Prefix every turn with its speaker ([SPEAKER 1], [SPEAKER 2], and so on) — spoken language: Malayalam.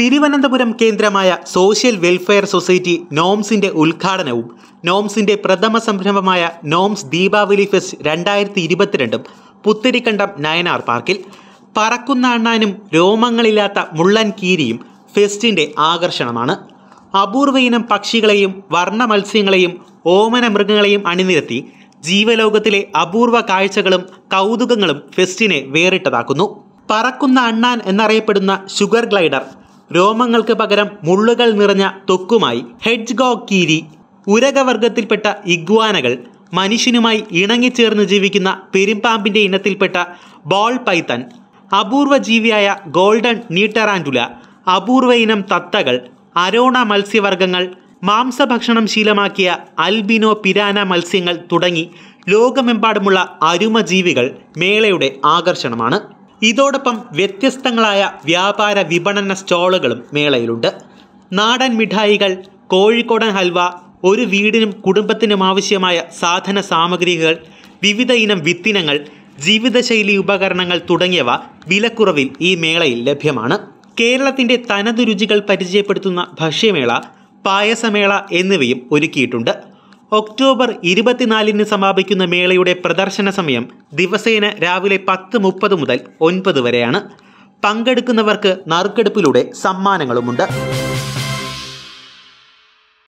[SPEAKER 1] തിരുവനന്തപുരം കേന്ദ്രമായ സോഷ്യൽ വെൽഫെയർ സൊസൈറ്റി നോംസിന്റെ ഉദ്ഘാടനവും നോംസിന്റെ പ്രഥമ സംരംഭമായ നോംസ് ദീപാവലി ഫെസ്റ്റ് രണ്ടായിരത്തി ഇരുപത്തിരണ്ടും പുത്തരിക്കണ്ടം നയനാർ പാർക്കിൽ പറക്കുന്ന അണ്ണാനും രോമങ്ങളില്ലാത്ത മുള്ളൻ കീരിയും ഫെസ്റ്റിന്റെ ആകർഷണമാണ് അപൂർവ ഇനം പക്ഷികളെയും വർണ്ണ മത്സ്യങ്ങളെയും ഓമന മൃഗങ്ങളെയും അണിനിരത്തി ജീവലോകത്തിലെ അപൂർവ കാഴ്ചകളും കൗതുകങ്ങളും ഫെസ്റ്റിനെ വേറിട്ടതാക്കുന്നു പറക്കുന്ന അണ്ണാൻ എന്നറിയപ്പെടുന്ന ഷുഗർ ഗ്ലൈഡർ രോമങ്ങൾക്ക് പകരം മുള്ളുകൾ നിറഞ്ഞ തൊക്കുമായി ഹെഡ്ജ്ഗോ കീരി ഉരകവർഗത്തിൽപ്പെട്ട ഇഗ്വാനകൾ മനുഷ്യനുമായി ഇണങ്ങിച്ചേർന്ന് ജീവിക്കുന്ന പെരുമ്പാമ്പിന്റെ ഇനത്തിൽപ്പെട്ട ബോൾ പൈത്തൻ അപൂർവ ജീവിയായ ഗോൾഡൻ നീട്ടറാൻഡുല അപൂർവ ഇനം തത്തകൾ അരോണ മത്സ്യവർഗങ്ങൾ മാംസഭക്ഷണം ശീലമാക്കിയ അൽബിനോ പിരാന മത്സ്യങ്ങൾ തുടങ്ങി ലോകമെമ്പാടുമുള്ള അരുമ ജീവികൾ മേളയുടെ ആകർഷണമാണ് ഇതോടൊപ്പം വ്യത്യസ്തങ്ങളായ വ്യാപാര വിപണന സ്റ്റോളുകളും മേളയിലുണ്ട് നാടൻ മിഠായികൾ കോഴിക്കോടൻ ഹൽവ ഒരു വീടിനും കുടുംബത്തിനും ആവശ്യമായ സാധന സാമഗ്രികൾ വിവിധ ഇനം വിത്തിനങ്ങൾ ജീവിതശൈലി ഉപകരണങ്ങൾ തുടങ്ങിയവ വിലക്കുറവിൽ ഈ മേളയിൽ ലഭ്യമാണ് കേരളത്തിൻ്റെ തനതു രുചികൾ പരിചയപ്പെടുത്തുന്ന ഭക്ഷ്യമേള പായസമേള എന്നിവയും ഒരുക്കിയിട്ടുണ്ട് ഒക്ടോബർ ഇരുപത്തിനാലിന് സമാപിക്കുന്ന മേളയുടെ പ്രദർശന സമയം ദിവസേന രാവിലെ പത്ത് മുപ്പത് മുതൽ ഒൻപത് വരെയാണ് പങ്കെടുക്കുന്നവർക്ക് നറുക്കെടുപ്പിലൂടെ സമ്മാനങ്ങളുമുണ്ട്